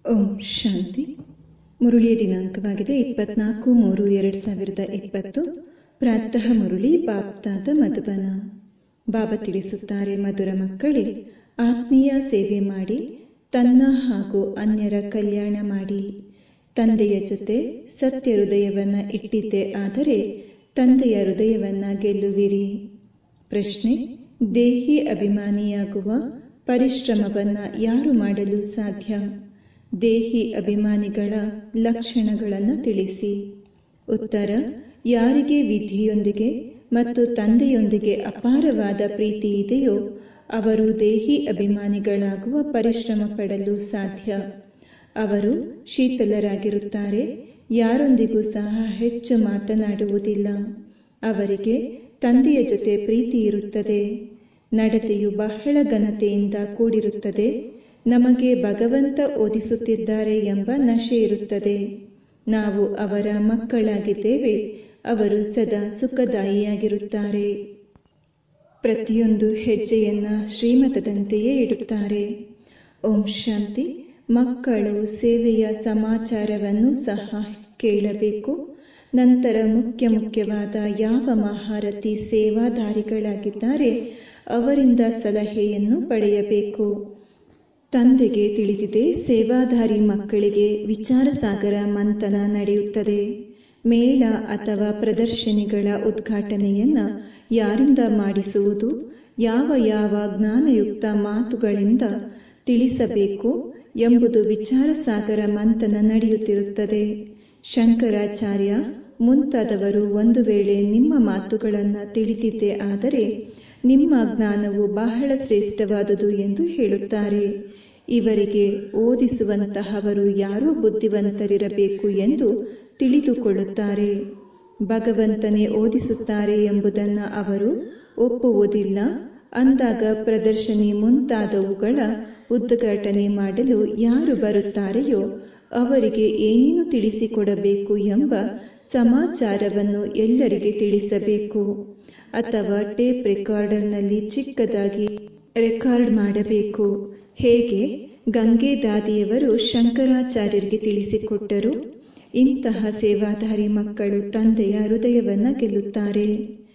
ಓಂ ಶಾಂತಿ ಮುರುಳಿಯ ದಿನಾಂಕವಾಗಿದೆ ಇಪ್ಪತ್ನಾಲ್ಕು ಮೂರು ಎರಡು ಸಾವಿರದ ಇಪ್ಪತ್ತು ಪ್ರಾತಃ ಮುರುಳಿ ಬಾಪ್ತಾದ ಮಧುಬನ ಬಾಬಾ ತಿಳಿಸುತ್ತಾರೆ ಮಧುರ ಮಕ್ಕಳೇ ಆತ್ಮೀಯ ಸೇವೆ ಮಾಡಿ ತನ್ನ ಹಾಗೂ ಅನ್ಯರ ಕಲ್ಯಾಣ ಮಾಡಿ ತಂದೆಯ ಜೊತೆ ಸತ್ಯ ಹೃದಯವನ್ನ ಇಟ್ಟಿದ್ದೆ ಆದರೆ ತಂದೆಯ ಹೃದಯವನ್ನ ಗೆಲ್ಲುವಿರಿ ಪ್ರಶ್ನೆ ದೇಹಿ ಅಭಿಮಾನಿಯಾಗುವ ಪರಿಶ್ರಮವನ್ನ ಯಾರು ಮಾಡಲು ಸಾಧ್ಯ ದೇಹಿ ಅಭಿಮಾನಿಗಳ ಲಕ್ಷಣಗಳನ್ನು ತಿಳಿಸಿ ಉತ್ತರ ಯಾರಿಗೆ ವಿಧಿಯೊಂದಿಗೆ ಮತ್ತು ತಂದೆಯೊಂದಿಗೆ ಅಪಾರವಾದ ಪ್ರೀತಿ ಇದೆಯೋ ಅವರು ದೇಹಿ ಅಭಿಮಾನಿಗಳಾಗುವ ಪರಿಶ್ರಮ ಪಡಲು ಸಾಧ್ಯ ಅವರು ಶೀತಲರಾಗಿರುತ್ತಾರೆ ಯಾರೊಂದಿಗೂ ಸಹ ಹೆಚ್ಚು ಮಾತನಾಡುವುದಿಲ್ಲ ಅವರಿಗೆ ತಂದೆಯ ಜೊತೆ ಪ್ರೀತಿ ಇರುತ್ತದೆ ನಡತೆಯು ಬಹಳ ಘನತೆಯಿಂದ ಕೂಡಿರುತ್ತದೆ ನಮಗೆ ಭಗವಂತ ಓದಿಸುತ್ತಿದ್ದಾರೆ ಎಂಬ ನಶೆ ಇರುತ್ತದೆ ನಾವು ಅವರ ಮಕ್ಕಳಾಗಿದ್ದೇವೆ ಅವರು ಸದಾ ಸುಖದಾಯಿಯಾಗಿರುತ್ತಾರೆ ಪ್ರತಿಯೊಂದು ಹೆಜ್ಜೆಯನ್ನ ಶ್ರೀಮತದಂತೆಯೇ ಇಡುತ್ತಾರೆ ಓಂ ಶಾಂತಿ ಮಕ್ಕಳು ಸೇವೆಯ ಸಮಾಚಾರವನ್ನು ಸಹ ಕೇಳಬೇಕು ನಂತರ ಮುಖ್ಯ ಮುಖ್ಯವಾದ ಯಾವ ಮಹಾರಥಿ ಸೇವಾದಾರಿಗಳಾಗಿದ್ದಾರೆ ಅವರಿಂದ ಸಲಹೆಯನ್ನು ಪಡೆಯಬೇಕು ತಂದೆಗೆ ತಿಳಿದಿದೆ ಸೇವಾಧಾರಿ ಮಕ್ಕಳಿಗೆ ವಿಚಾರಸಾಗರ ಮಂಥನ ನಡೆಯುತ್ತದೆ ಮೇಳ ಅಥವಾ ಪ್ರದರ್ಶನಿಗಳ ಉದ್ಘಾಟನೆಯನ್ನ ಯಾರಿಂದ ಮಾಡಿಸುವುದು ಯಾವ ಯಾವ ಜ್ಞಾನಯುಕ್ತ ಮಾತುಗಳಿಂದ ತಿಳಿಸಬೇಕು ಎಂಬುದು ವಿಚಾರಸಾಗರ ಮಂಥನ ನಡೆಯುತ್ತಿರುತ್ತದೆ ಶಂಕರಾಚಾರ್ಯ ಮುಂತಾದವರು ಒಂದು ವೇಳೆ ನಿಮ್ಮ ಮಾತುಗಳನ್ನು ತಿಳಿದಿದ್ದೇ ಆದರೆ ನಿಮ್ಮ ಜ್ಞಾನವು ಬಹಳ ಶ್ರೇಷ್ಠವಾದುದು ಎಂದು ಹೇಳುತ್ತಾರೆ ಇವರಿಗೆ ಓದಿಸುವಂತಹವರು ಯಾರೂ ಬುದ್ಧಿವಂತರಿರಬೇಕು ಎಂದು ತಿಳಿದುಕೊಳ್ಳುತ್ತಾರೆ ಭಗವಂತನೇ ಓದಿಸುತ್ತಾರೆ ಎಂಬುದನ್ನು ಅವರು ಒಪ್ಪುವುದಿಲ್ಲ ಅಂದಾಗ ಪ್ರದರ್ಶನಿ ಮುಂತಾದವುಗಳ ಉದ್ಘಾಟನೆ ಮಾಡಲು ಯಾರು ಬರುತ್ತಾರೆಯೋ ಅವರಿಗೆ ಏನೇನು ತಿಳಿಸಿಕೊಡಬೇಕು ಎಂಬ ಸಮಾಚಾರವನ್ನು ಎಲ್ಲರಿಗೆ ತಿಳಿಸಬೇಕು ಅಥವಾ ಟೇಪ್ ರೆಕಾರ್ಡರ್ನಲ್ಲಿ ಚಿಕ್ಕದಾಗಿ ರೆಕಾರ್ಡ್ ಮಾಡಬೇಕು ಹೇಗೆ ಗಂಗೆ ದಾದಿಯವರು ಶಂಕರಾಚಾರ್ಯರಿಗೆ ತಿಳಿಸಿಕೊಟ್ಟರು ಇಂತಹ ಸೇವಾಧಾರಿ ಮಕ್ಕಳು ತಂದೆಯ ಹೃದಯವನ್ನ ಗೆಲ್ಲುತ್ತಾರೆ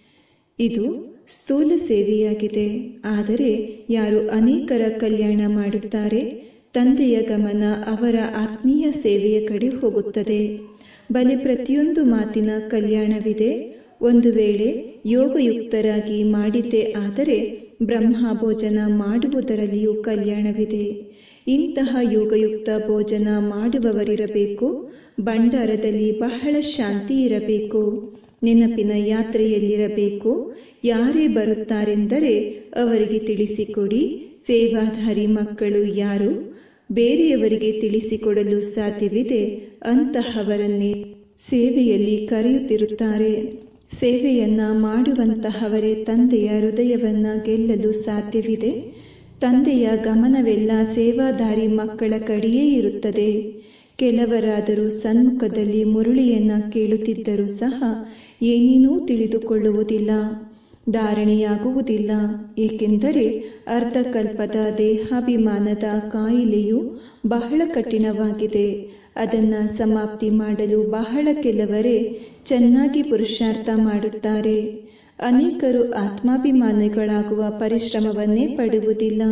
ಇದು ಸ್ಥೂಲ ಸೇವೆಯಾಗಿದೆ ಆದರೆ ಯಾರು ಅನೇಕರ ಕಲ್ಯಾಣ ಮಾಡುತ್ತಾರೆ ತಂದೆಯ ಗಮನ ಅವರ ಆತ್ಮೀಯ ಸೇವೆಯ ಕಡೆ ಹೋಗುತ್ತದೆ ಬಲೆ ಪ್ರತಿಯೊಂದು ಮಾತಿನ ಕಲ್ಯಾಣವಿದೆ ಒಂದು ವೇಳೆ ಯೋಗಯುಕ್ತರಾಗಿ ಮಾಡಿದ್ದೇ ಆದರೆ ಬ್ರಹ್ಮ ಭೋಜನ ಮಾಡುವುದರಲ್ಲಿಯೂ ಕಲ್ಯಾಣವಿದೆ ಇಂತಹ ಯೋಗಯುಕ್ತ ಭೋಜನ ಮಾಡುವವರಿರಬೇಕು ಭಂಡಾರದಲ್ಲಿ ಬಹಳ ಶಾಂತಿ ಇರಬೇಕು ನೆನಪಿನ ಯಾತ್ರೆಯಲ್ಲಿರಬೇಕು ಯಾರೇ ಬರುತ್ತಾರೆಂದರೆ ಅವರಿಗೆ ತಿಳಿಸಿಕೊಡಿ ಸೇವಾಧಾರಿ ಮಕ್ಕಳು ಯಾರು ಬೇರೆಯವರಿಗೆ ತಿಳಿಸಿಕೊಡಲು ಸಾಧ್ಯವಿದೆ ಅಂತಹವರನ್ನೇ ಸೇವೆಯಲ್ಲಿ ಕರೆಯುತ್ತಿರುತ್ತಾರೆ ಸೇವೆಯನ್ನ ಮಾಡುವಂತಹವರೇ ತಂದೆಯ ಹೃದಯವನ್ನ ಗೆಲ್ಲಲು ಸಾಧ್ಯವಿದೆ ತಂದೆಯ ಗಮನವೆಲ್ಲ ಸೇವಾಧಾರಿ ಮಕ್ಕಳ ಕಡೆಯೇ ಇರುತ್ತದೆ ಕೆಲವರಾದರೂ ಸನ್ಮುಖದಲ್ಲಿ ಮುರುಳಿಯನ್ನ ಕೇಳುತ್ತಿದ್ದರೂ ಸಹ ಏನೇನೂ ತಿಳಿದುಕೊಳ್ಳುವುದಿಲ್ಲ ಧಾರಣೆಯಾಗುವುದಿಲ್ಲ ಏಕೆಂದರೆ ಅರ್ಧಕಲ್ಪದ ದೇಹಾಭಿಮಾನದ ಕಾಯಿಲೆಯು ಬಹಳ ಕಠಿಣವಾಗಿದೆ ಅದನ್ನ ಸಮಾಪ್ತಿ ಮಾಡಲು ಬಹಳ ಕೆಲವರೇ ಚೆನ್ನಾಗಿ ಪುರುಷಾರ್ಥ ಮಾಡುತ್ತಾರೆ ಅನೇಕರು ಆತ್ಮಾಭಿಮಾನಿಗಳಾಗುವ ಪರಿಶ್ರಮವನ್ನೇ ಪಡುವುದಿಲ್ಲ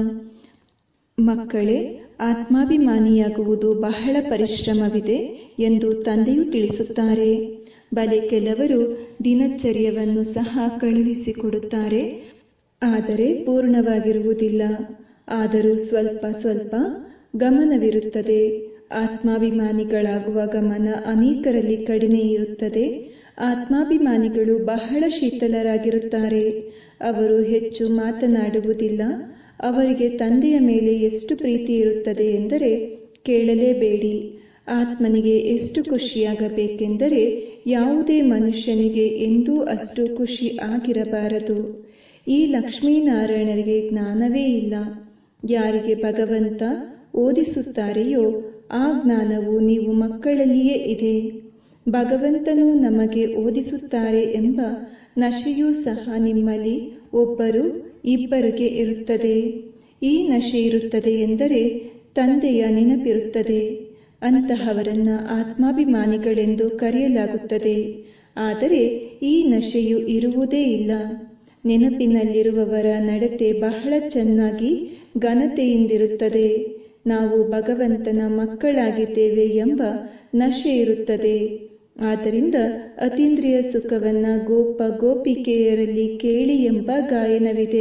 ಮಕ್ಕಳೇ ಆತ್ಮಾಭಿಮಾನಿಯಾಗುವುದು ಬಹಳ ಪರಿಶ್ರಮವಿದೆ ಎಂದು ತಂದೆಯು ತಿಳಿಸುತ್ತಾರೆ ಬಲೆ ಕೆಲವರು ದಿನಚರ್ಯವನ್ನು ಸಹ ಕಳುಹಿಸಿಕೊಡುತ್ತಾರೆ ಆದರೆ ಪೂರ್ಣವಾಗಿರುವುದಿಲ್ಲ ಆದರೂ ಸ್ವಲ್ಪ ಸ್ವಲ್ಪ ಗಮನವಿರುತ್ತದೆ ಆತ್ಮಾಭಿಮಾನಿಗಳಾಗುವ ಗಮನ ಅನೇಕರಲ್ಲಿ ಕಡಿಮೆ ಇರುತ್ತದೆ ಆತ್ಮಾಭಿಮಾನಿಗಳು ಬಹಳ ಶೀತಲರಾಗಿರುತ್ತಾರೆ ಅವರು ಹೆಚ್ಚು ಮಾತನಾಡುವುದಿಲ್ಲ ಅವರಿಗೆ ತಂದೆಯ ಮೇಲೆ ಎಷ್ಟು ಪ್ರೀತಿ ಇರುತ್ತದೆ ಎಂದರೆ ಕೇಳಲೇಬೇಡಿ ಆತ್ಮನಿಗೆ ಎಷ್ಟು ಖುಷಿಯಾಗಬೇಕೆಂದರೆ ಯಾವುದೇ ಮನುಷ್ಯನಿಗೆ ಎಂದೂ ಅಷ್ಟು ಖುಷಿ ಆಗಿರಬಾರದು ಈ ಲಕ್ಷ್ಮೀನಾರಾಯಣರಿಗೆ ಜ್ಞಾನವೇ ಇಲ್ಲ ಯಾರಿಗೆ ಭಗವಂತ ಓದಿಸುತ್ತಾರೆಯೋ ಆ ಜ್ಞಾನವು ನೀವು ಮಕ್ಕಳಲ್ಲಿಯೇ ಇದೆ ಭಗವಂತನು ನಮಗೆ ಓದಿಸುತ್ತಾರೆ ಎಂಬ ನಶೆಯೂ ಸಹ ನಿಮ್ಮಲ್ಲಿ ಒಬ್ಬರು ಇಬ್ಬರಿಗೆ ಇರುತ್ತದೆ ಈ ನಶೆ ಇರುತ್ತದೆ ಎಂದರೆ ತಂದೆಯ ನೆನಪಿರುತ್ತದೆ ಅಂತಹವರನ್ನ ಆತ್ಮಾಭಿಮಾನಿಗಳೆಂದು ಕರೆಯಲಾಗುತ್ತದೆ ಆದರೆ ಈ ನಶೆಯು ಇರುವುದೇ ಇಲ್ಲ ನೆನಪಿನಲ್ಲಿರುವವರ ನಡತೆ ಬಹಳ ಚೆನ್ನಾಗಿ ಘನತೆಯಿಂದಿರುತ್ತದೆ ನಾವು ಭಗವಂತನ ಮಕ್ಕಳಾಗಿದ್ದೇವೆ ಎಂಬ ನಶೆ ಇರುತ್ತದೆ ಆದ್ದರಿಂದ ಅತೀಂದ್ರಿಯ ಸುಖವನ್ನ ಗೋಪ ಗೋಪಿಕೆಯರಲ್ಲಿ ಕೇಳಿ ಎಂಬ ಗಾಯನವಿದೆ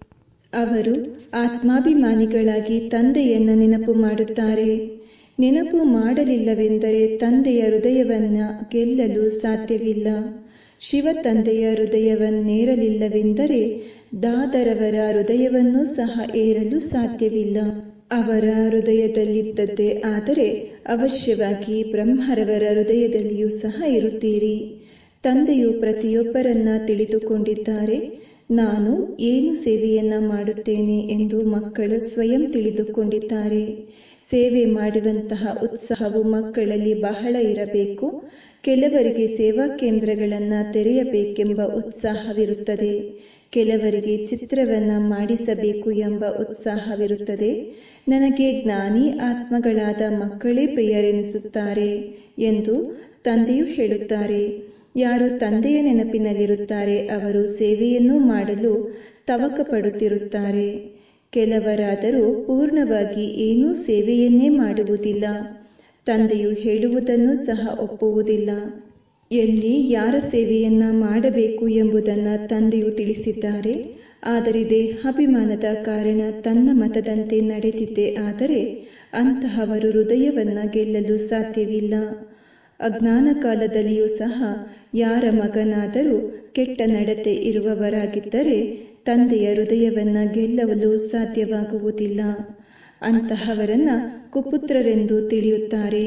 ಅವರು ಆತ್ಮಾಭಿಮಾನಿಗಳಾಗಿ ತಂದೆಯನ್ನ ನೆನಪು ಮಾಡುತ್ತಾರೆ ನೆನಪು ಮಾಡಲಿಲ್ಲವೆಂದರೆ ತಂದೆಯ ಹೃದಯವನ್ನ ಗೆಲ್ಲಲು ಸಾಧ್ಯವಿಲ್ಲ ಶಿವ ತಂದೆಯ ಹೃದಯವನ್ನೇರಲಿಲ್ಲವೆಂದರೆ ದಾದರವರ ಹೃದಯವನ್ನೂ ಸಹ ಏರಲು ಸಾಧ್ಯವಿಲ್ಲ ಅವರ ಹೃದಯದಲ್ಲಿದ್ದದ್ದೇ ಆದರೆ ಅವಶ್ಯವಾಗಿ ಬ್ರಹ್ಮರವರ ಹೃದಯದಲ್ಲಿಯೂ ಸಹ ಇರುತ್ತೀರಿ ತಂದೆಯು ಪ್ರತಿಯೊಬ್ಬರನ್ನ ತಿಳಿದುಕೊಂಡಿದ್ದಾರೆ ನಾನು ಏನು ಸೇವೆಯನ್ನ ಮಾಡುತ್ತೇನೆ ಎಂದು ಮಕ್ಕಳು ಸ್ವಯಂ ತಿಳಿದುಕೊಂಡಿದ್ದಾರೆ ಸೇವೆ ಮಾಡುವಂತಹ ಉತ್ಸಾಹವು ಮಕ್ಕಳಲ್ಲಿ ಬಹಳ ಇರಬೇಕು ಕೆಲವರಿಗೆ ಸೇವಾ ಕೇಂದ್ರಗಳನ್ನ ತೆರೆಯಬೇಕೆಂಬ ಉತ್ಸಾಹವಿರುತ್ತದೆ ಕೆಲವರಿಗೆ ಚಿತ್ರವನ್ನ ಮಾಡಿಸಬೇಕು ಎಂಬ ಉತ್ಸಾಹವಿರುತ್ತದೆ ನನಗೆ ಜ್ಞಾನಿ ಆತ್ಮಗಳಾದ ಮಕ್ಕಳೇ ಪ್ರಿಯರೆನಿಸುತ್ತಾರೆ ಎಂದು ತಂದೆಯು ಹೇಳುತ್ತಾರೆ ಯಾರು ತಂದೆಯ ನೆನಪಿನಲ್ಲಿರುತ್ತಾರೆ ಅವರು ಸೇವೆಯನ್ನೂ ಮಾಡಲು ತವಕ ಪಡುತ್ತಿರುತ್ತಾರೆ ಕೆಲವರಾದರೂ ಪೂರ್ಣವಾಗಿ ಏನೂ ಸೇವೆಯನ್ನೇ ಮಾಡುವುದಿಲ್ಲ ತಂದೆಯು ಹೇಳುವುದನ್ನು ಸಹ ಒಪ್ಪುವುದಿಲ್ಲ ಎಲ್ಲಿ ಯಾರ ಸೇವೆಯನ್ನ ಮಾಡಬೇಕು ಎಂಬುದನ್ನು ತಂದೆಯು ತಿಳಿಸಿದ್ದಾರೆ ಆದರೆ ದೇಹಾಭಿಮಾನದ ಕಾರಣ ತನ್ನ ಮತದಂತೆ ನಡೆದಿದ್ದೆ ಆದರೆ ಅಂತಹವರು ಹೃದಯವನ್ನ ಗೆಲ್ಲಲು ಸಾಧ್ಯವಿಲ್ಲ ಅಜ್ಞಾನ ಕಾಲದಲ್ಲಿಯೂ ಸಹ ಯಾರ ಮಗನಾದರೂ ಕೆಟ್ಟ ನಡತೆ ಇರುವವರಾಗಿದ್ದರೆ ತಂದೆಯ ಹೃದಯವನ್ನ ಗೆಲ್ಲಲು ಸಾಧ್ಯವಾಗುವುದಿಲ್ಲ ಅಂತಹವರನ್ನ ಕುಪುತ್ರರೆಂದು ತಿಳಿಯುತ್ತಾರೆ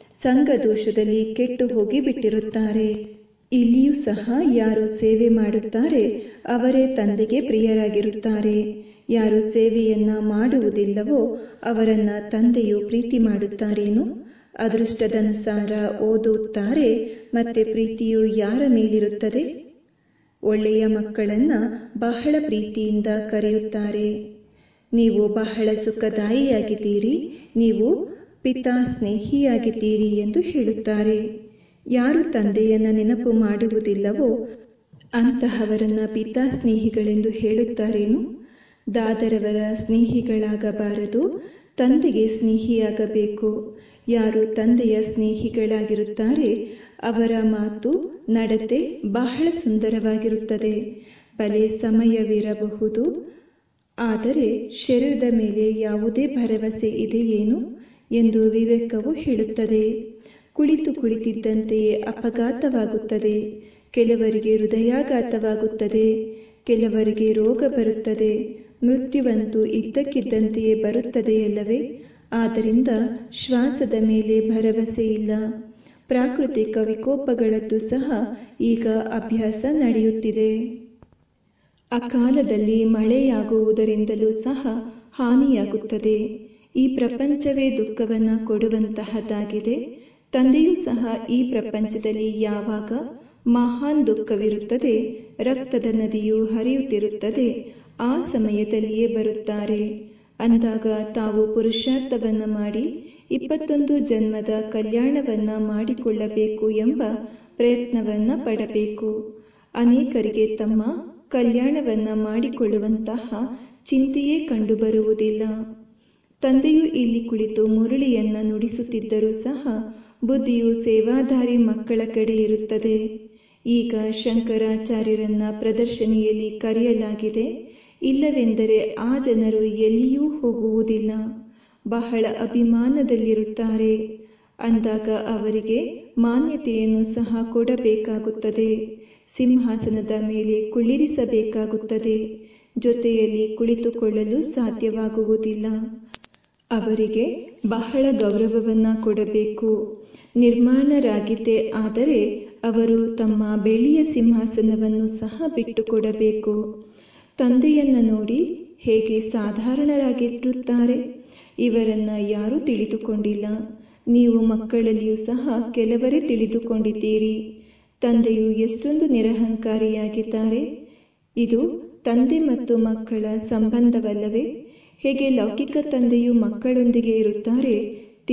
ಸಂಘದೋಷದಲ್ಲಿ ಕೆಟ್ಟು ಹೋಗಿ ಬಿಟ್ಟಿರುತ್ತಾರೆ ಇಲ್ಲಿಯೂ ಸಹ ಯಾರು ಸೇವೆ ಮಾಡುತ್ತಾರೆ ಅವರೇ ತಂದೆಗೆ ಪ್ರಿಯರಾಗಿರುತ್ತಾರೆ ಯಾರು ಸೇವೆಯನ್ನ ಮಾಡುವುದಿಲ್ಲವೋ ಅವರನ್ನ ತಂದೆಯು ಪ್ರೀತಿ ಮಾಡುತ್ತಾರೇನು ಅದೃಷ್ಟದನುಸಾರ ಓದುತ್ತಾರೆ ಮತ್ತೆ ಪ್ರೀತಿಯು ಯಾರ ಮೇಲಿರುತ್ತದೆ ಒಳ್ಳೆಯ ಮಕ್ಕಳನ್ನ ಬಹಳ ಪ್ರೀತಿಯಿಂದ ಕರೆಯುತ್ತಾರೆ ನೀವು ಬಹಳ ಸುಖದಾಯಿಯಾಗಿದ್ದೀರಿ ನೀವು ಪಿತಾ ಸ್ನೇಹಿಯಾಗಿದ್ದೀರಿ ಎಂದು ಹೇಳುತ್ತಾರೆ ಯಾರು ತಂದೆಯನ್ನ ನೆನಪು ಮಾಡುವುದಿಲ್ಲವೋ ಅಂತಹವರನ್ನ ಪಿತಾ ಸ್ನೇಹಿಗಳೆಂದು ಹೇಳುತ್ತಾರೇನು ದಾದರವರ ಸ್ನೇಹಿಗಳಾಗಬಾರದು ತಂದೆಗೆ ಸ್ನೇಹಿಯಾಗಬೇಕು ಯಾರು ತಂದೆಯ ಸ್ನೇಹಿಗಳಾಗಿರುತ್ತಾರೆ ಅವರ ಮಾತು ನಡತೆ ಬಹಳ ಸುಂದರವಾಗಿರುತ್ತದೆ ಬಲೆ ಸಮಯವಿರಬಹುದು ಆದರೆ ಶರೀರದ ಮೇಲೆ ಯಾವುದೇ ಭರವಸೆ ಇದೆಯೇನು ಎಂದು ವಿವೇಕವು ಹೇಳುತ್ತದೆ ಕುಳಿತು ಕುಳಿತಿದ್ದಂತೆಯೇ ಅಪಘಾತವಾಗುತ್ತದೆ ಕೆಲವರಿಗೆ ಹೃದಯಾಘಾತವಾಗುತ್ತದೆ ಕೆಲವರಿಗೆ ರೋಗ ಬರುತ್ತದೆ ಮೃತ್ಯುವಂತೂ ಇದ್ದಕ್ಕಿದ್ದಂತೆಯೇ ಬರುತ್ತದೆಯಲ್ಲವೇ ಆದ್ದರಿಂದ ಶ್ವಾಸದ ಮೇಲೆ ಭರವಸೆ ಇಲ್ಲ ಪ್ರಾಕೃತಿಕ ವಿಕೋಪಗಳದ್ದು ಸಹ ಈಗ ಅಭ್ಯಾಸ ನಡೆಯುತ್ತಿದೆ ಅಕಾಲದಲ್ಲಿ ಮಳೆಯಾಗುವುದರಿಂದಲೂ ಸಹ ಹಾನಿಯಾಗುತ್ತದೆ ಈ ಪ್ರಪಂಚವೇ ದುಃಖವನ್ನ ಕೊಡುವಂತಹದ್ದಾಗಿದೆ ತಂದೆಯೂ ಸಹ ಈ ಪ್ರಪಂಚದಲ್ಲಿ ಯಾವಾಗ ಮಹಾನ್ ದುಃಖವಿರುತ್ತದೆ ರಕ್ತದ ನದಿಯು ಹರಿಯುತ್ತಿರುತ್ತದೆ ಆ ಸಮಯದಲ್ಲಿಯೇ ಬರುತ್ತಾರೆ ಅಂದಾಗ ತಾವು ಪುರುಷಾರ್ಥವನ್ನ ಮಾಡಿ ಇಪ್ಪತ್ತೊಂದು ಜನ್ಮದ ಕಲ್ಯಾಣವನ್ನ ಮಾಡಿಕೊಳ್ಳಬೇಕು ಎಂಬ ಪ್ರಯತ್ನವನ್ನ ಪಡಬೇಕು ಅನೇಕರಿಗೆ ತಮ್ಮ ಕಲ್ಯಾಣವನ್ನ ಮಾಡಿಕೊಳ್ಳುವಂತಹ ಚಿಂತೆಯೇ ಕಂಡುಬರುವುದಿಲ್ಲ ತಂದೆಯು ಇಲ್ಲಿ ಕುಳಿತು ಮುರಳಿಯನ್ನ ನುಡಿಸುತ್ತಿದ್ದರೂ ಸಹ ಬುದ್ಧಿಯು ಸೇವಾಧಾರಿ ಮಕ್ಕಳ ಕಡೆ ಇರುತ್ತದೆ ಈಗ ಶಂಕರಾಚಾರ್ಯರನ್ನ ಪ್ರದರ್ಶನಿಯಲ್ಲಿ ಕರೆಯಲಾಗಿದೆ ಇಲ್ಲವೆಂದರೆ ಆ ಜನರು ಎಲ್ಲಿಯೂ ಹೋಗುವುದಿಲ್ಲ ಬಹಳ ಅಭಿಮಾನದಲ್ಲಿರುತ್ತಾರೆ ಅಂದಾಗ ಅವರಿಗೆ ಮಾನ್ಯತೆಯನ್ನು ಸಹ ಕೊಡಬೇಕಾಗುತ್ತದೆ ಸಿಂಹಾಸನದ ಮೇಲೆ ಕುಳ್ಳಿರಿಸಬೇಕಾಗುತ್ತದೆ ಜೊತೆಯಲ್ಲಿ ಕುಳಿತುಕೊಳ್ಳಲು ಸಾಧ್ಯವಾಗುವುದಿಲ್ಲ ಅವರಿಗೆ ಬಹಳ ಗೌರವವನ್ನ ಕೊಡಬೇಕು ನಿರ್ಮಾಣರಾಗಿದ್ದೇ ಆದರೆ ಅವರು ತಮ್ಮ ಬೆಳ್ಳಿಯ ಸಿಂಹಾಸನವನ್ನು ಸಹ ಬಿಟ್ಟುಕೊಡಬೇಕು ತಂದೆಯನ್ನ ನೋಡಿ ಹೇಗೆ ಸಾಧಾರಣರಾಗಿರುತ್ತಾರೆ ಇವರನ್ನ ಯಾರೂ ತಿಳಿದುಕೊಂಡಿಲ್ಲ ನೀವು ಮಕ್ಕಳಲ್ಲಿಯೂ ಸಹ ಕೆಲವರೇ ತಿಳಿದುಕೊಂಡಿದ್ದೀರಿ ತಂದೆಯು ಎಷ್ಟೊಂದು ನಿರಹಂಕಾರಿಯಾಗಿದ್ದಾರೆ ಇದು ತಂದೆ ಮತ್ತು ಮಕ್ಕಳ ಸಂಬಂಧವಲ್ಲವೇ ಹೇಗೆ ಲೌಕಿಕ ತಂದೆಯು ಮಕ್ಕಳೊಂದಿಗೆ ಇರುತ್ತಾರೆ ತಿನ್ನುತ್ತಾ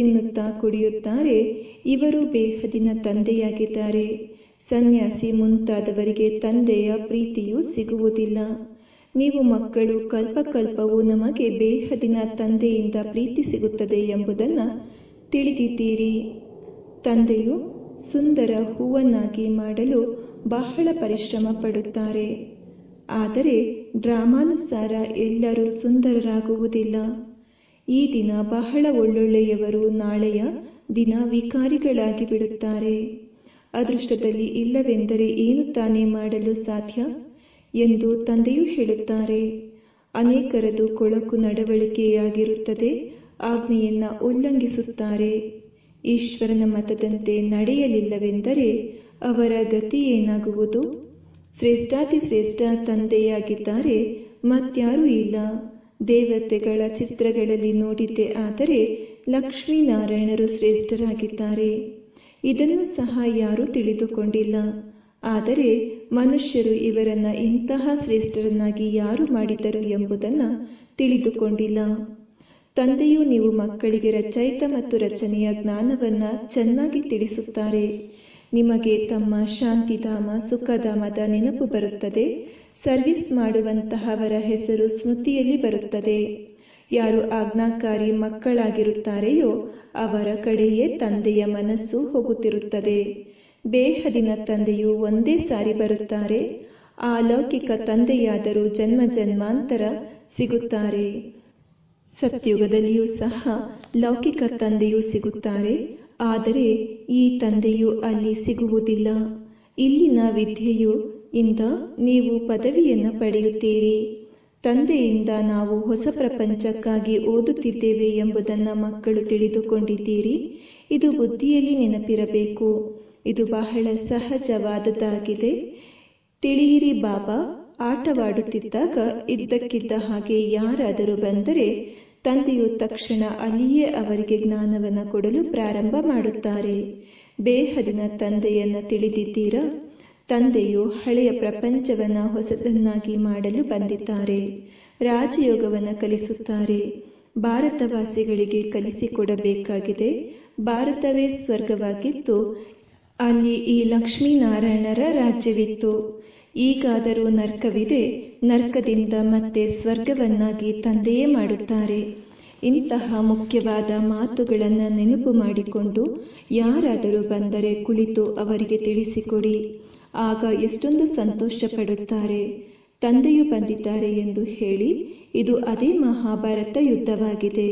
ಕುಡಿಯುತ್ತಾರೆ ಇವರು ಬೇಹದಿನ ತಂದೆಯಾಗಿದ್ದಾರೆ ಸನ್ಯಾಸಿ ಮುಂತಾದವರಿಗೆ ತಂದೆಯ ಪ್ರೀತಿಯೂ ಸಿಗುವುದಿಲ್ಲ ನೀವು ಮಕ್ಕಳು ಕಲ್ಪಕಲ್ಪವು ನಮಗೆ ಬೇಹದಿನ ತಂದೆಯಿಂದ ಪ್ರೀತಿ ಸಿಗುತ್ತದೆ ಎಂಬುದನ್ನು ತಿಳಿದಿದ್ದೀರಿ ತಂದೆಯು ಸುಂದರ ಹೂವನ್ನಾಗಿ ಮಾಡಲು ಬಹಳ ಪರಿಶ್ರಮ ಪಡುತ್ತಾರೆ ಆದರೆ ಡ್ರಾಮಾನುಸಾರ ಎಲ್ಲರೂ ಸುಂದರರಾಗುವುದಿಲ್ಲ ಈ ದಿನ ಬಹಳ ಒಳ್ಳೊಳ್ಳೆಯವರು ನಾಳೆಯ ದಿನ ವಿಕಾರಿಗಳಾಗಿ ಬಿಡುತ್ತಾರೆ ಅದೃಷ್ಟದಲ್ಲಿ ಇಲ್ಲವೆಂದರೆ ಏನು ತಾನೇ ಮಾಡಲು ಸಾಧ್ಯ ಎಂದು ತಂದೆಯು ಹೇಳುತ್ತಾರೆ ಅನೇಕರದು ಕೊಳಕು ನಡವಳಿಕೆಯಾಗಿರುತ್ತದೆ ಆಜ್ಞೆಯನ್ನ ಉಲ್ಲಂಘಿಸುತ್ತಾರೆ ಈಶ್ವರನ ಮತದಂತೆ ನಡೆಯಲಿಲ್ಲವೆಂದರೆ ಅವರ ಗತಿ ಏನಾಗುವುದು ಶ್ರೇಷ್ಠಾತಿ ಶ್ರೇಷ್ಠ ತಂದೆಯಾಗಿದ್ದಾರೆ ಮತ್ಯಾರೂ ಇಲ್ಲ ದೇವತೆಗಳ ಚಿತ್ರಗಳಲ್ಲಿ ನೋಡಿದ್ದೆ ಆದರೆ ಲಕ್ಷ್ಮೀನಾರಾಯಣರು ಶ್ರೇಷ್ಠರಾಗಿದ್ದಾರೆ ಇದನ್ನು ಸಹ ಯಾರೂ ತಿಳಿದುಕೊಂಡಿಲ್ಲ ಆದರೆ ಮನುಷ್ಯರು ಇವರನ್ನ ಇಂತಹ ಶ್ರೇಷ್ಠರನ್ನಾಗಿ ಯಾರು ಮಾಡಿದರು ಎಂಬುದನ್ನು ತಿಳಿದುಕೊಂಡಿಲ್ಲ ತಂದೆಯು ನೀವು ಮಕ್ಕಳಿಗೆ ರಚಯಿತ ಮತ್ತು ರಚನೆಯ ಜ್ಞಾನವನ್ನ ಚೆನ್ನಾಗಿ ತಿಳಿಸುತ್ತಾರೆ ನಿಮಗೆ ತಮ್ಮ ಶಾಂತಿಧಾಮ ಸುಖಧಾಮದ ನೆನಪು ಬರುತ್ತದೆ ಸರ್ವಿಸ್ ಮಾಡುವಂತಹವರ ಹೆಸರು ಸ್ಮೃತಿಯಲ್ಲಿ ಬರುತ್ತದೆ ಯಾರು ಆಜ್ಞಾಕಾರಿ ಮಕ್ಕಳಾಗಿರುತ್ತಾರೆಯೋ ಅವರ ಕಡೆಯೇ ತಂದೆಯ ಮನಸ್ಸು ಹೋಗುತ್ತಿರುತ್ತದೆ ಬೇಹದಿನ ತಂದೆಯು ಒಂದೇ ಸಾರಿ ಬರುತ್ತಾರೆ ಆ ಲೌಕಿಕ ತಂದೆಯಾದರೂ ಜನ್ಮ ಜನ್ಮಾಂತರ ಸಿಗುತ್ತಾರೆ ಸತ್ಯುಗದಲ್ಲಿಯೂ ಸಹ ಲೌಕಿಕ ತಂದೆಯೂ ಸಿಗುತ್ತಾರೆ ಆದರೆ ಈ ತಂದೆಯು ಅಲ್ಲಿ ಸಿಗುವುದಿಲ್ಲ ಇಲ್ಲಿನ ವಿದ್ಯೆಯು ಇಂದ ನೀವು ಪದವಿಯನ್ನು ಪಡೆಯುತ್ತೀರಿ ತಂದೆಯಿಂದ ನಾವು ಹೊಸ ಪ್ರಪಂಚಕ್ಕಾಗಿ ಓದುತ್ತಿದ್ದೇವೆ ಎಂಬುದನ್ನು ಮಕ್ಕಳು ತಿಳಿದುಕೊಂಡಿದ್ದೀರಿ ಇದು ಬುದ್ಧಿಯಲ್ಲಿ ನೆನಪಿರಬೇಕು ಇದು ಬಹಳ ಸಹಜವಾದದ್ದಾಗಿದೆ ತಿಳಿಯಿರಿ ಬಾಬಾ ಆಟವಾಡುತ್ತಿದ್ದಾಗ ಇದ್ದಕ್ಕಿದ್ದ ಹಾಗೆ ಯಾರಾದರೂ ಬಂದರೆ ತಂದೆಯು ತಕ್ಷಣ ಅಲ್ಲಿಯೇ ಅವರಿಗೆ ಜ್ಞಾನವನ್ನು ಕೊಡಲು ಪ್ರಾರಂಭ ಮಾಡುತ್ತಾರೆ ಬೇಹದಿನ ತಂದೆಯನ್ನ ತಿಳಿದಿದ್ದೀರಾ ತಂದೆಯು ಹಳೆಯ ಪ್ರಪಂಚವನ್ನ ಹೊಸದನ್ನಾಗಿ ಮಾಡಲು ಬಂದಿದ್ದಾರೆ ರಾಜಯೋಗವನ್ನು ಕಲಿಸುತ್ತಾರೆ ಭಾರತವಾಸಿಗಳಿಗೆ ಕಲಿಸಿಕೊಡಬೇಕಾಗಿದೆ ಭಾರತವೇ ಸ್ವರ್ಗವಾಗಿತ್ತು ಅಲ್ಲಿ ಈ ಲಕ್ಷ್ಮೀನಾರಾಯಣರ ರಾಜ್ಯವಿತ್ತು ಈಗಾದರೂ ನರ್ಕವಿದೆ ನರ್ಕದಿಂದ ಮತ್ತೆ ಸ್ವರ್ಗವನ್ನಾಗಿ ತಂದೆಯೇ ಮಾಡುತ್ತಾರೆ ಇಂತಹ ಮುಖ್ಯವಾದ ಮಾತುಗಳನ್ನು ನೆನಪು ಮಾಡಿಕೊಂಡು ಯಾರಾದರೂ ಬಂದರೆ ಕುಳಿತು ಅವರಿಗೆ ತಿಳಿಸಿಕೊಡಿ ಆಗ ಎಷ್ಟೊಂದು ಸಂತೋಷ ಪಡುತ್ತಾರೆ ತಂದೆಯು ಬಂದಿದ್ದಾರೆ ಎಂದು ಹೇಳಿ ಇದು ಅದೇ ಮಹಾಭಾರತ ಯುದ್ಧವಾಗಿದೆ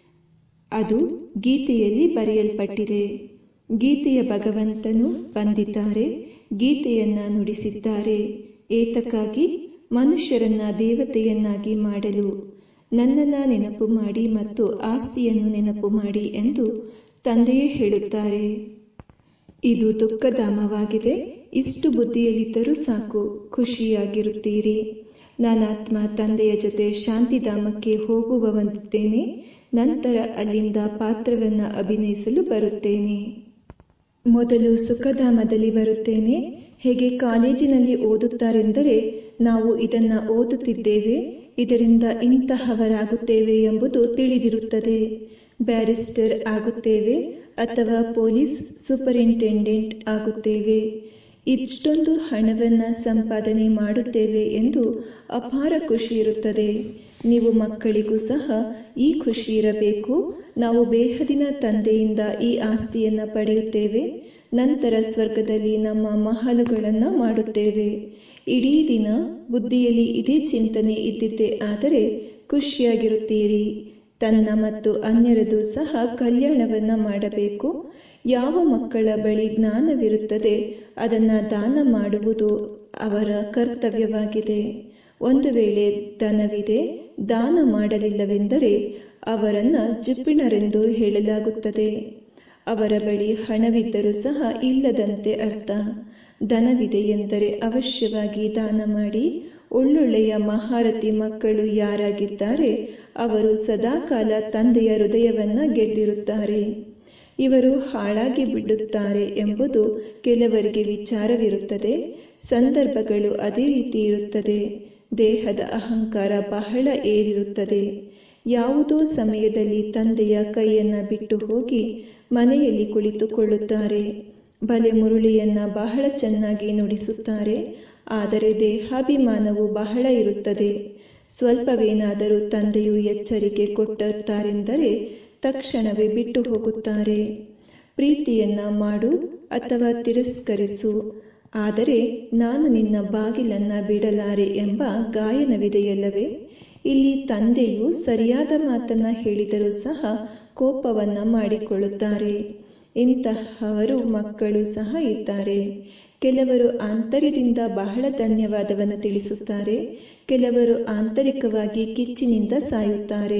ಅದು ಗೀತೆಯಲ್ಲಿ ಬರೆಯಲ್ಪಟ್ಟಿದೆ ಗೀತೆಯ ಭಗವಂತನು ಬಂದಿದ್ದಾರೆ ಗೀತೆಯನ್ನ ನುಡಿಸಿದ್ದಾರೆ ಏತಕ್ಕಾಗಿ ಮನುಷ್ಯರನ್ನ ದೇವತೆಯನ್ನಾಗಿ ಮಾಡಲು ನನ್ನನ್ನ ನೆನಪು ಮಾಡಿ ಮತ್ತು ಆಸ್ತಿಯನ್ನು ನೆನಪು ಮಾಡಿ ಎಂದು ತಂದೆಯೇ ಹೇಳುತ್ತಾರೆ ಇದು ದುಃಖಧಾಮವಾಗಿದೆ ಇಷ್ಟು ಬುದ್ಧಿಯಲ್ಲಿದ್ದರೂ ಸಾಕು ಖುಷಿಯಾಗಿರುತ್ತೀರಿ ನಾನಾತ್ಮ ತಂದೆಯ ಜೊತೆ ಶಾಂತಿಧಾಮಕ್ಕೆ ಹೋಗುವವಂತಿದ್ದೇನೆ ನಂತರ ಅಲ್ಲಿಂದ ಪಾತ್ರವನ್ನ ಅಭಿನಯಿಸಲು ಬರುತ್ತೇನೆ ಮೊದಲು ಸುಖಧಾಮದಲ್ಲಿ ಬರುತ್ತೇನೆ ಹೇಗೆ ಕಾಲೇಜಿನಲ್ಲಿ ಓದುತ್ತಾರೆಂದರೆ ನಾವು ಇದನ್ನ ಓದುತ್ತಿದ್ದೇವೆ ಇದರಿಂದ ಇಂತಹವರಾಗುತ್ತೇವೆ ಎಂಬುದು ತಿಳಿದಿರುತ್ತದೆ ಬ್ಯಾರಿಸ್ಟರ್ ಆಗುತ್ತೇವೆ ಅಥವಾ ಪೊಲೀಸ್ ಸೂಪರಿಂಟೆಂಡೆಂಟ್ ಆಗುತ್ತೇವೆ ಇಷ್ಟೊಂದು ಹಣವನ್ನ ಸಂಪಾದನೆ ಮಾಡುತ್ತೇವೆ ಎಂದು ಅಪಾರ ಖುಷಿ ಇರುತ್ತದೆ ನೀವು ಮಕ್ಕಳಿಗೂ ಸಹ ಈ ಖುಷಿ ಇರಬೇಕು ನಾವು ಬೇಹದಿನ ತಂದೆಯಿಂದ ಈ ಆಸ್ತಿಯನ್ನ ಪಡೆಯುತ್ತೇವೆ ನಂತರ ಸ್ವರ್ಗದಲ್ಲಿ ನಮ್ಮ ಮಹಲುಗಳನ್ನು ಮಾಡುತ್ತೇವೆ ಇಡೀ ದಿನ ಬುದ್ಧಿಯಲ್ಲಿ ಇದೇ ಚಿಂತನೆ ಇದ್ದಿದ್ದೇ ಆದರೆ ಖುಷಿಯಾಗಿರುತ್ತೀರಿ ತನ್ನ ಮತ್ತು ಅನ್ಯರದು ಸಹ ಕಲ್ಯಾಣವನ್ನ ಮಾಡಬೇಕು ಯಾವ ಮಕ್ಕಳ ಬಳಿ ಜ್ಞಾನವಿರುತ್ತದೆ ಅದನ್ನ ದಾನ ಮಾಡುವುದು ಅವರ ಕರ್ತವ್ಯವಾಗಿದೆ ಒಂದು ವೇಳೆ ಧನವಿದೆ ದಾನ ಮಾಡಲಿಲ್ಲವೆಂದರೆ ಅವರನ್ನ ಜಿಪ್ಪಿಣರೆಂದು ಹೇಳಲಾಗುತ್ತದೆ ಅವರ ಬಳಿ ಹಣವಿದ್ದರೂ ಸಹ ಇಲ್ಲದಂತೆ ಅರ್ಥ ಧನವಿದೆ ಎಂದರೆ ಅವಶ್ಯವಾಗಿ ದಾನ ಮಾಡಿ ಒಳ್ಳೊಳ್ಳೆಯ ಮಹಾರಥಿ ಮಕ್ಕಳು ಯಾರಾಗಿದ್ದಾರೆ ಅವರು ಸದಾಕಾಲ ತಂದೆಯ ಹೃದಯವನ್ನ ಗೆದ್ದಿರುತ್ತಾರೆ ಇವರು ಹಾಳಾಗಿ ಬಿಡುತ್ತಾರೆ ಎಂಬುದು ಕೆಲವರಿಗೆ ವಿಚಾರವಿರುತ್ತದೆ ಸಂದರ್ಭಗಳು ಅದೇ ರೀತಿ ಇರುತ್ತದೆ ದೇಹದ ಅಹಂಕಾರ ಬಹಳ ಏರಿರುತ್ತದೆ ಯಾವುದೋ ಸಮಯದಲ್ಲಿ ತಂದೆಯ ಕೈಯನ್ನ ಬಿಟ್ಟು ಹೋಗಿ ಮನೆಯಲ್ಲಿ ಕುಳಿತುಕೊಳ್ಳುತ್ತಾರೆ ಬಲೆ ಮುರುಳಿಯನ್ನ ಬಹಳ ಚೆನ್ನಾಗಿ ನುಡಿಸುತ್ತಾರೆ ಆದರೆ ದೇಹಾಭಿಮಾನವು ಬಹಳ ಇರುತ್ತದೆ ಸ್ವಲ್ಪವೇನಾದರೂ ತಂದೆಯು ಎಚ್ಚರಿಕೆ ಕೊಟ್ಟುತ್ತಾರೆಂದರೆ ತಕ್ಷಣವೇ ಬಿಟ್ಟು ಹೋಗುತ್ತಾರೆ ಪ್ರೀತಿಯನ್ನ ಮಾಡು ಅಥವಾ ತಿರಸ್ಕರಿಸು ಆದರೆ ನಾನು ನಿನ್ನ ಬಾಗಿಲನ್ನ ಬಿಡಲಾರೆ ಎಂಬ ಗಾಯನವಿದೆಯಲ್ಲವೇ ಇಲ್ಲಿ ತಂದೆಯು ಸರಿಯಾದ ಮಾತನ್ನ ಹೇಳಿದರೂ ಸಹ ಕೋಪವನ್ನ ಮಾಡಿಕೊಳ್ಳುತ್ತಾರೆ ಇಂತಹವರು ಮಕ್ಕಳು ಸಹ ಇದ್ದಾರೆ ಕೆಲವರು ಆಂತರ್ಯದಿಂದ ಬಹಳ ಧನ್ಯವಾದವನ್ನು ತಿಳಿಸುತ್ತಾರೆ ಕೆಲವರು ಆಂತರಿಕವಾಗಿ ಕಿಚ್ಚಿನಿಂದ ಸಾಯುತ್ತಾರೆ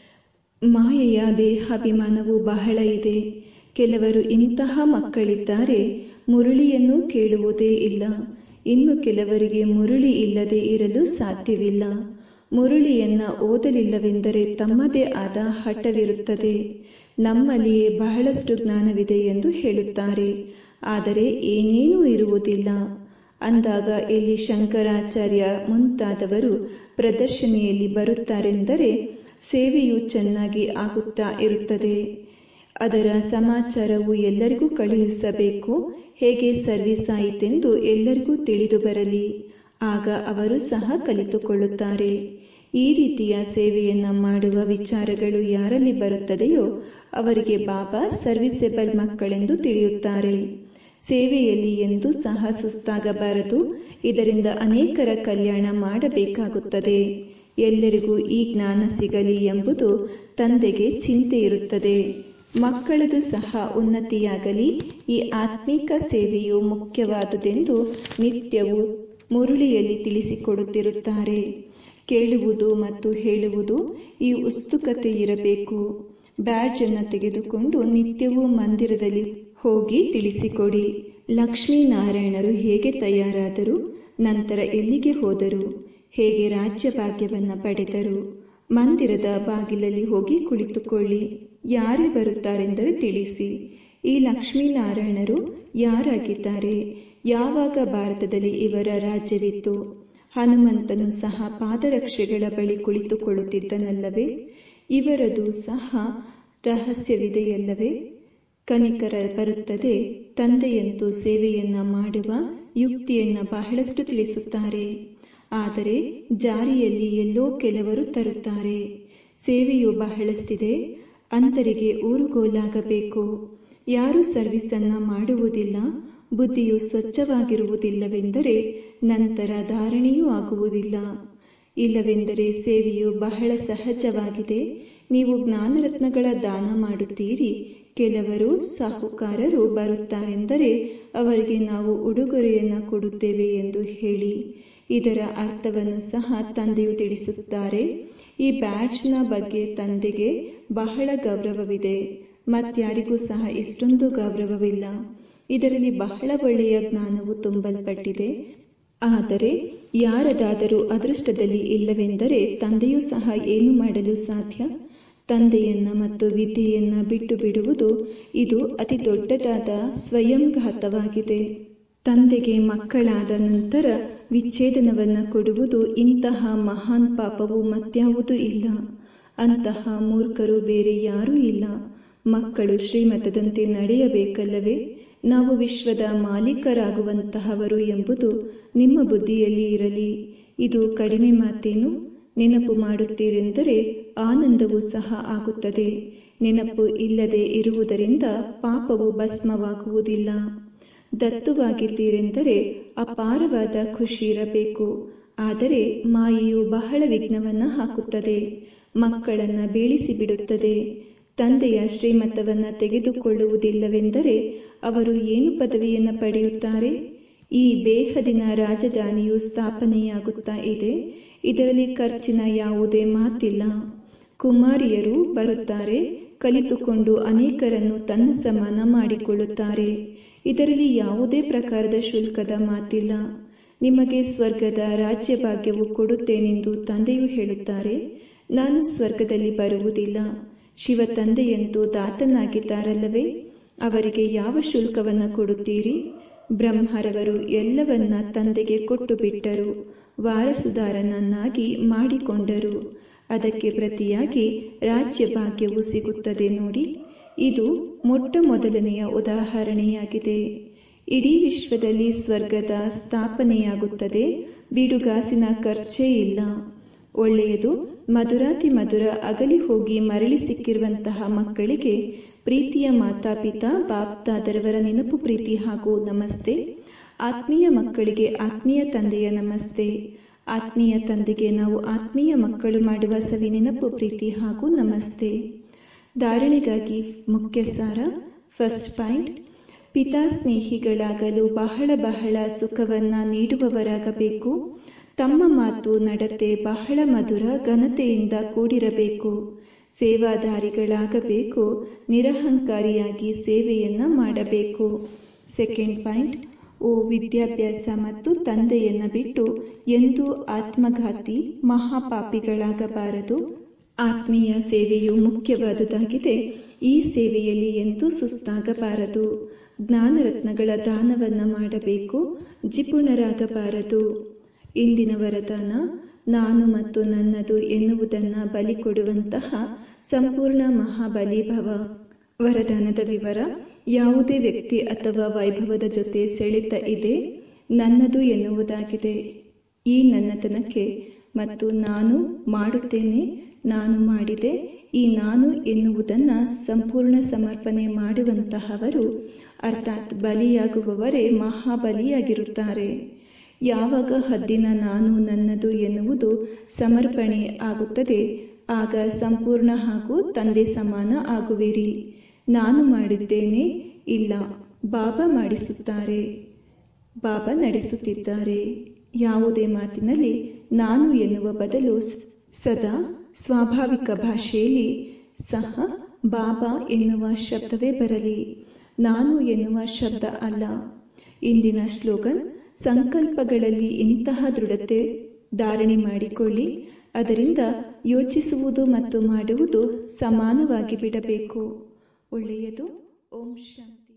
ಮಾಯೆಯ ದೇಹಾಭಿಮಾನವು ಬಹಳ ಇದೆ ಕೆಲವರು ಇಂತಹ ಮಕ್ಕಳಿದ್ದಾರೆ ಮುರುಳಿಯನ್ನು ಕೇಳುವುದೇ ಇಲ್ಲ ಇನ್ನು ಕೆಲವರಿಗೆ ಮುರುಳಿ ಇಲ್ಲದೆ ಇರಲು ಸಾಧ್ಯವಿಲ್ಲ ಮುರುಳಿಯನ್ನ ಓದಲಿಲ್ಲವೆಂದರೆ ತಮ್ಮದೇ ಆದ ಹಠವಿರುತ್ತದೆ ನಮ್ಮಲ್ಲಿಯೇ ಬಹಳಷ್ಟು ಜ್ಞಾನವಿದೆ ಎಂದು ಹೇಳುತ್ತಾರೆ ಆದರೆ ಏನೇನೂ ಇರುವುದಿಲ್ಲ ಅಂದಾಗ ಇಲ್ಲಿ ಶಂಕರಾಚಾರ್ಯ ಮುಂತಾದವರು ಪ್ರದರ್ಶನೆಯಲ್ಲಿ ಬರುತ್ತಾರೆಂದರೆ ಸೇವೆಯು ಚೆನ್ನಾಗಿ ಆಗುತ್ತಾ ಇರುತ್ತದೆ ಅದರ ಸಮಾಚಾರವು ಎಲ್ಲರಿಗೂ ಕಳುಹಿಸಬೇಕು ಹೇಗೆ ಸರ್ವಿಸ್ ಆಯಿತೆಂದು ಎಲ್ಲರಿಗೂ ತಿಳಿದು ಬರಲಿ ಆಗ ಅವರು ಸಹ ಕಲಿತುಕೊಳ್ಳುತ್ತಾರೆ ಈ ರೀತಿಯ ಸೇವೆಯನ್ನ ಮಾಡುವ ವಿಚಾರಗಳು ಯಾರಲ್ಲಿ ಬರುತ್ತದೆಯೋ ಅವರಿಗೆ ಬಾಬಾ ಸರ್ವಿಸೆಬಲ್ ಮಕ್ಕಳೆಂದು ತಿಳಿಯುತ್ತಾರೆ ಸೇವೆಯಲ್ಲಿ ಎಂದೂ ಸಹ ಸುಸ್ತಾಗಬಾರದು ಇದರಿಂದ ಅನೇಕರ ಕಲ್ಯಾಣ ಮಾಡಬೇಕಾಗುತ್ತದೆ ಎಲ್ಲರಿಗೂ ಈ ಜ್ಞಾನ ಸಿಗಲಿ ಎಂಬುದು ತಂದೆಗೆ ಚಿಂತೆ ಇರುತ್ತದೆ ಮಕ್ಕಳದು ಸಹ ಉನ್ನತಿಯಾಗಲಿ ಈ ಆತ್ಮಿಕ ಸೇವೆಯು ಮುಖ್ಯವಾದುದೆಂದು ನಿತ್ಯವೂ ಮುರುಳಿಯಲ್ಲಿ ತಿಳಿಸಿಕೊಡುತ್ತಿರುತ್ತಾರೆ ಕೇಳುವುದು ಮತ್ತು ಹೇಳುವುದು ಈ ಉತ್ಸುಕತೆ ಇರಬೇಕು ಬ್ಯಾಡ್ಜ್ ಅನ್ನು ತೆಗೆದುಕೊಂಡು ನಿತ್ಯವೂ ಮಂದಿರದಲ್ಲಿ ಹೋಗಿ ತಿಳಿಸಿಕೊಡಿ ಲಕ್ಷ್ಮೀನಾರಾಯಣರು ಹೇಗೆ ತಯಾರಾದರು ನಂತರ ಎಲ್ಲಿಗೆ ಹೋದರು ಹೇಗೆ ರಾಜ್ಯ ಭಾಗ್ಯವನ್ನ ಪಡೆದರು ಮಂದಿರದ ಬಾಗಿಲಲ್ಲಿ ಹೋಗಿ ಕುಳಿತುಕೊಳ್ಳಿ ಯಾರೇ ಬರುತ್ತಾರೆಂದರೆ ತಿಳಿಸಿ ಈ ಲಕ್ಷ್ಮೀನಾರಾಯಣರು ಯಾರಾಗಿದ್ದಾರೆ ಯಾವಾಗ ಭಾರತದಲ್ಲಿ ಇವರ ರಾಜ್ಯವಿತ್ತು ಹನುಮಂತನು ಸಹ ಪಾದರಕ್ಷೆಗಳ ಬಳಿ ಕುಳಿತುಕೊಳ್ಳುತ್ತಿದ್ದನಲ್ಲವೇ ಇವರದು ಸಹ ರಹಸ್ಯವಿದೆಯಲ್ಲವೇ ಕನಿಕರ ಬರುತ್ತದೆ ತಂದೆಯಂತೂ ಸೇವೆಯನ್ನ ಮಾಡುವ ಯುಕ್ತಿಯನ್ನ ಬಹಳಷ್ಟು ತಿಳಿಸುತ್ತಾರೆ ಆದರೆ ಜಾರಿಯಲ್ಲಿ ಎಲ್ಲೋ ಕೆಲವರು ತರುತ್ತಾರೆ ಸೇವೆಯು ಬಹಳಷ್ಟಿದೆ ಅಂತರಿಗೆ ಊರುಗೋಲಾಗಬೇಕು ಯಾರು ಸರ್ವಿಸ್ ಅನ್ನ ಮಾಡುವುದಿಲ್ಲ ಬುದ್ಧಿಯು ಸ್ವಚ್ಛವಾಗಿರುವುದಿಲ್ಲವೆಂದರೆ ನಂತರ ಧಾರಣೆಯೂ ಆಗುವುದಿಲ್ಲ ಇಲ್ಲವೆಂದರೆ ಸೇವೆಯು ಬಹಳ ಸಹಜವಾಗಿದೆ ನೀವು ಜ್ಞಾನರತ್ನಗಳ ದಾನ ಮಾಡುತ್ತೀರಿ ಕೆಲವರು ಸಾಹುಕಾರರು ಬರುತ್ತಾರೆಂದರೆ ಅವರಿಗೆ ನಾವು ಉಡುಗೊರೆಯನ್ನ ಕೊಡುತ್ತೇವೆ ಎಂದು ಹೇಳಿ ಇದರ ಅರ್ಥವನ್ನು ಸಹ ತಂದೆಯು ತಿಳಿಸುತ್ತಾರೆ ಈ ಬ್ಯಾಡ್ಜ್ನ ಬಗ್ಗೆ ತಂದೆಗೆ ಬಹಳ ಗೌರವವಿದೆ ಮತ್ಯಾರಿಗೂ ಸಹ ಇಷ್ಟೊಂದು ಗೌರವವಿಲ್ಲ ಇದರಲ್ಲಿ ಬಹಳ ಒಳ್ಳೆಯ ಜ್ಞಾನವು ತುಂಬಲ್ಪಟ್ಟಿದೆ ಆದರೆ ಯಾರದಾದರೂ ಅದೃಷ್ಟದಲ್ಲಿ ಇಲ್ಲವೆಂದರೆ ತಂದೆಯೂ ಸಹ ಏನು ಮಾಡಲು ಸಾಧ್ಯ ತಂದೆಯನ್ನ ಮತ್ತು ವಿದ್ಯೆಯನ್ನ ಬಿಟ್ಟು ಬಿಡುವುದು ಇದು ಅತಿ ದೊಡ್ಡದಾದ ಸ್ವಯಂಘಾತವಾಗಿದೆ ತಂದೆಗೆ ಮಕ್ಕಳಾದ ನಂತರ ವಿಚ್ಛೇದನವನ್ನ ಕೊಡುವುದು ಇಂತಹ ಮಹಾನ್ ಪಾಪವು ಮತ್ಯಾವುದೂ ಇಲ್ಲ ಅಂತಹ ಮೂರ್ಖರು ಬೇರೆ ಯಾರೂ ಇಲ್ಲ ಮಕ್ಕಳು ಶ್ರೀಮತದಂತೆ ನಡೆಯಬೇಕಲ್ಲವೇ ನಾವು ವಿಶ್ವದ ಮಾಲೀಕರಾಗುವಂತಹವರು ಎಂಬುದು ನಿಮ್ಮ ಬುದ್ಧಿಯಲ್ಲಿ ಇರಲಿ ಇದು ಕಡಿಮೆ ಮಾತೇನು ನೆನಪು ಮಾಡುತ್ತೀರೆಂದರೆ ಆನಂದವೂ ಸಹ ಆಗುತ್ತದೆ ನೆನಪು ಇಲ್ಲದೆ ಇರುವುದರಿಂದ ಪಾಪವು ಭಸ್ಮವಾಗುವುದಿಲ್ಲ ದತ್ತುವಾಗಿದ್ದೀರೆಂದರೆ ಅಪಾರವಾದ ಖುಷಿ ಇರಬೇಕು ಆದರೆ ಮಾಯೆಯು ಬಹಳ ವಿಘ್ನವನ್ನ ಹಾಕುತ್ತದೆ ಮಕ್ಕಳನ್ನ ಬೀಳಿಸಿ ಬಿಡುತ್ತದೆ ತಂದೆಯ ಶ್ರೀಮತವನ್ನ ತೆಗೆದುಕೊಳ್ಳುವುದಿಲ್ಲವೆಂದರೆ ಅವರು ಏನು ಪದವಿಯನ್ನ ಪಡೆಯುತ್ತಾರೆ ಈ ಬೇಹದಿನ ರಾಜಧಾನಿಯು ಸ್ಥಾಪನೆಯಾಗುತ್ತಾ ಇದೆ ಇದರಲ್ಲಿ ಖರ್ಚಿನ ಯಾವುದೇ ಮಾತಿಲ್ಲ ಕುಮಾರಿಯರು ಬರುತ್ತಾರೆ ಕಲಿತುಕೊಂಡು ಅನೇಕರನ್ನು ತನ್ನ ಸಮಾನ ಮಾಡಿಕೊಳ್ಳುತ್ತಾರೆ ಇದರಲ್ಲಿ ಯಾವುದೇ ಪ್ರಕಾರದ ಶುಲ್ಕದ ಮಾತಿಲ್ಲ ನಿಮಗೆ ಸ್ವರ್ಗದ ರಾಜ್ಯ ಭಾಗ್ಯವು ಕೊಡುತ್ತೇನೆಂದು ತಂದೆಯು ಹೇಳುತ್ತಾರೆ ನಾನು ಸ್ವರ್ಗದಲ್ಲಿ ಬರುವುದಿಲ್ಲ ಶಿವ ತಂದೆಯಂತೂ ದಾತನಾಗಿದ್ದಾರಲ್ಲವೇ ಅವರಿಗೆ ಯಾವ ಶುಲ್ಕವನ್ನ ಕೊಡುತ್ತೀರಿ ಬ್ರಹ್ಮರವರು ಎಲ್ಲವನ್ನ ತಂದೆಗೆ ಕೊಟ್ಟು ಬಿಟ್ಟರು ವಾರಸುದಾರನನ್ನಾಗಿ ಮಾಡಿಕೊಂಡರು ಅದಕ್ಕೆ ಪ್ರತಿಯಾಗಿ ರಾಜ್ಯ ಭಾಗ್ಯವು ಸಿಗುತ್ತದೆ ನೋಡಿ ಇದು ಮೊಟ್ಟ ಮೊದಲನೆಯ ಉದಾಹರಣೆಯಾಗಿದೆ ಇಡೀ ವಿಶ್ವದಲ್ಲಿ ಸ್ವರ್ಗದ ಸ್ಥಾಪನೆಯಾಗುತ್ತದೆ ಬಿಡುಗಾಸಿನ ಖರ್ಚೇ ಇಲ್ಲ ಒಳ್ಳೆಯದು ಮಧುರಾತಿ ಮಧುರ ಅಗಲಿ ಹೋಗಿ ಮರಳಿ ಸಿಕ್ಕಿರುವಂತಹ ಮಕ್ಕಳಿಗೆ ಪ್ರೀತಿಯ ಮಾತಾಪಿತಾ ಬಾಪ್ತಾದರವರ ನೆನಪು ಪ್ರೀತಿ ಹಾಗೂ ನಮಸ್ತೆ ಆತ್ಮೀಯ ಮಕ್ಕಳಿಗೆ ಆತ್ಮೀಯ ತಂದೆಯ ನಮಸ್ತೆ ಆತ್ಮೀಯ ತಂದೆಗೆ ನಾವು ಆತ್ಮೀಯ ಮಕ್ಕಳು ಮಾಡುವ ಸವಿ ನೆನಪು ಪ್ರೀತಿ ಹಾಗೂ ನಮಸ್ತೆ ಧಾರಣೆಗಾಗಿ ಮುಖ್ಯ ಸಾರ ಫಸ್ಟ್ ಪಾಯಿಂಟ್ ಪಿತಾ ಸ್ನೇಹಿಗಳಾಗಲು ಬಹಳ ಬಹಳ ಸುಖವನ್ನ ನೀಡುವವರಾಗಬೇಕು ತಮ್ಮ ಮಾತು ನಡತೆ ಬಹಳ ಮಧುರ ಘನತೆಯಿಂದ ಕೂಡಿರಬೇಕು ಸೇವಾದಾರಿಗಳಾಗಬೇಕು ನಿರಹಂಕಾರಿಯಾಗಿ ಸೇವೆಯನ್ನ ಮಾಡಬೇಕು ಸೆಕೆಂಡ್ ಪಾಯಿಂಟ್ ಓ ವಿದ್ಯಾಭ್ಯಾಸ ಮತ್ತು ತಂದೆಯನ್ನ ಬಿಟ್ಟು ಎಂದೂ ಆತ್ಮಘಾತಿ ಮಹಾಪಾಪಿಗಳಾಗಬಾರದು ಆತ್ಮೀಯ ಸೇವೆಯು ಮುಖ್ಯವಾದುದಾಗಿದೆ ಈ ಸೇವೆಯಲ್ಲಿ ಎಂದೂ ಸುಸ್ತಾಗಬಾರದು ಜ್ಞಾನರತ್ನಗಳ ದಾನವನ್ನ ಮಾಡಬೇಕು ಜಿಪುಣರಾಗಬಾರದು ಇಂದಿನ ವರದಾನ ನಾನು ಮತ್ತು ನನ್ನದು ಎನ್ನುವುದನ್ನ ಬಲಿ ಕೊಡುವಂತಹ ಸಂಪೂರ್ಣ ಮಹಾಬಲಿಭವ ವರದಾನದ ವಿವರ ಯಾವುದೇ ವ್ಯಕ್ತಿ ಅಥವಾ ವೈಭವದ ಜೊತೆ ಸೆಳೆತ ಇದೆ ನನ್ನದು ಎನ್ನುವುದಾಗಿದೆ ಈ ನನ್ನತನಕ್ಕೆ ಮತ್ತು ನಾನು ಮಾಡುತ್ತೇನೆ ನಾನು ಮಾಡಿದೆ ಈ ನಾನು ಎನ್ನುವುದನ್ನ ಸಂಪೂರ್ಣ ಸಮರ್ಪಣೆ ಮಾಡುವಂತಹವರು ಅರ್ಥಾತ್ ಬಲಿಯಾಗುವವರೇ ಮಹಾಬಲಿಯಾಗಿರುತ್ತಾರೆ ಯಾವಾಗ ಹದ್ದಿನ ನಾನು ನನ್ನದು ಎನ್ನುವುದು ಸಮರ್ಪಣೆ ಆಗುತ್ತದೆ ಆಗ ಸಂಪೂರ್ಣ ಹಾಗೂ ತಂದೆ ಸಮಾನ ಆಗುವಿರಿ ನಾನು ಮಾಡಿದ್ದೇನೆ ಇಲ್ಲ ಬಾಬಾ ಮಾಡಿಸುತ್ತಾರೆ ಬಾಬಾ ನಡೆಸುತ್ತಿದ್ದಾರೆ ಯಾವುದೇ ಮಾತಿನಲ್ಲಿ ನಾನು ಎನ್ನುವ ಬದಲು ಸದಾ ಸ್ವಾಭಾವಿಕ ಭಾಷೆಯಲ್ಲಿ ಸಹ ಬಾಬಾ ಎನ್ನುವ ಶಬ್ದವೇ ಬರಲಿ ನಾನು ಎನ್ನುವ ಶಬ್ದ ಅಲ್ಲ ಇಂದಿನ ಸ್ಲೋಗನ್ ಸಂಕಲ್ಪಗಳಲ್ಲಿ ಇಂತಹ ದೃಢತೆ ಧಾರಣೆ ಮಾಡಿಕೊಳ್ಳಿ ಅದರಿಂದ ಯೋಚಿಸುವುದು ಮತ್ತು ಮಾಡುವುದು ಸಮಾನವಾಗಿ ಬಿಡಬೇಕು ಒಳ್ಳೆಯದು ಓಂ ಶಾಂತಿ